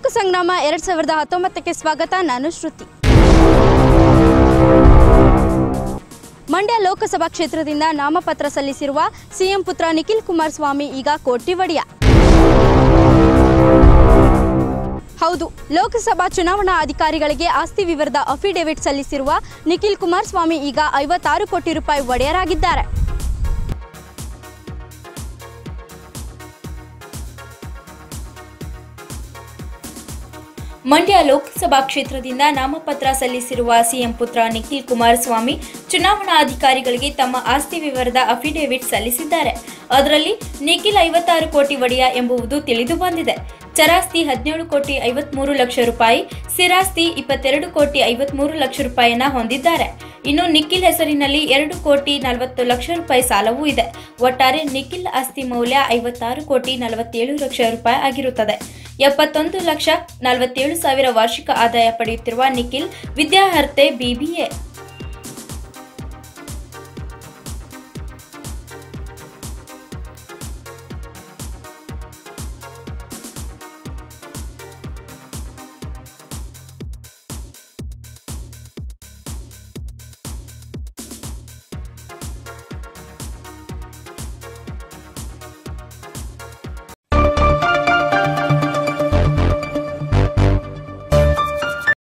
ಲೋಕ ಸಂಗ್ರಾಮ ಎರಡ್ ಸಾವಿರದ ಹತ್ತೊಂಬತ್ತಕ್ಕೆ ಸ್ವಾಗತ ನಾನು ಶ್ರುತಿ ಮಂಡ್ಯ ಲೋಕಸಭಾ ಕ್ಷೇತ್ರದಿಂದ ನಾಮಪತ್ರ ಸಲ್ಲಿಸಿರುವ ಸಿಎಂ ಪುತ್ರ ನಿಖಿಲ್ ಕುಮಾರಸ್ವಾಮಿ ಈಗ ಕೋಟಿ ಒಡೆಯ ಹೌದು ಲೋಕಸಭಾ ಚುನಾವಣಾ ಅಧಿಕಾರಿಗಳಿಗೆ ಆಸ್ತಿ ವಿವರದ ಅಫಿಡೇವಿಟ್ ಸಲ್ಲಿಸಿರುವ ನಿಖಿಲ್ ಕುಮಾರಸ್ವಾಮಿ ಈಗ ಐವತ್ತಾರು ಕೋಟಿ ರೂಪಾಯಿ ಒಡೆಯರಾಗಿದ್ದಾರೆ ಮಂಡ್ಯ ಲೋಕಸಭಾ ಕ್ಷೇತ್ರದಿಂದ ನಾಮಪತ್ರ ಸಲ್ಲಿಸಿರುವ ಸಿಎಂ ಪುತ್ರ ನಿಖಿಲ್ ಕುಮಾರಸ್ವಾಮಿ ಚುನಾವಣಾ ಅಧಿಕಾರಿಗಳಿಗೆ ತಮ್ಮ ಆಸ್ತಿ ವಿವರದ ಅಫಿಡೇವಿಟ್ ಸಲ್ಲಿಸಿದ್ದಾರೆ ಅದರಲ್ಲಿ ನಿಖಿಲ್ ಐವತ್ತಾರು ಕೋಟಿ ಒಡೆಯ ಎಂಬುವುದು ತಿಳಿದು ಬಂದಿದೆ ಚರಾಸ್ತಿ ಹದಿನೇಳು ಕೋಟಿ ಐವತ್ಮೂರು ಲಕ್ಷ ರೂಪಾಯಿ ಸ್ಥಿರಾಸ್ತಿ ಇಪ್ಪತ್ತೆರಡು ಕೋಟಿ ಐವತ್ಮೂರು ಲಕ್ಷ ರೂಪಾಯಿಯನ್ನ ಹೊಂದಿದ್ದಾರೆ ಇನ್ನು ನಿಖಿಲ್ ಹೆಸರಿನಲ್ಲಿ ಎರಡು ಕೋಟಿ ನಲವತ್ತು ಲಕ್ಷ ರೂಪಾಯಿ ಸಾಲವೂ ಇದೆ ಒಟ್ಟಾರೆ ನಿಖಿಲ್ ಆಸ್ತಿ ಮೌಲ್ಯ ಐವತ್ತಾರು ಕೋಟಿ ನಲವತ್ತೇಳು ಲಕ್ಷ ರೂಪಾಯಿ ಆಗಿರುತ್ತದೆ ಎಪ್ಪತ್ತೊಂದು ಲಕ್ಷ ನಲವತ್ತೇಳು ಸಾವಿರ ವಾರ್ಷಿಕ ಆದಾಯ ಪಡೆಯುತ್ತಿರುವ ನಿಖಿಲ್ ವಿದ್ಯಾರ್ಹತೆ ಬಿಬಿಎ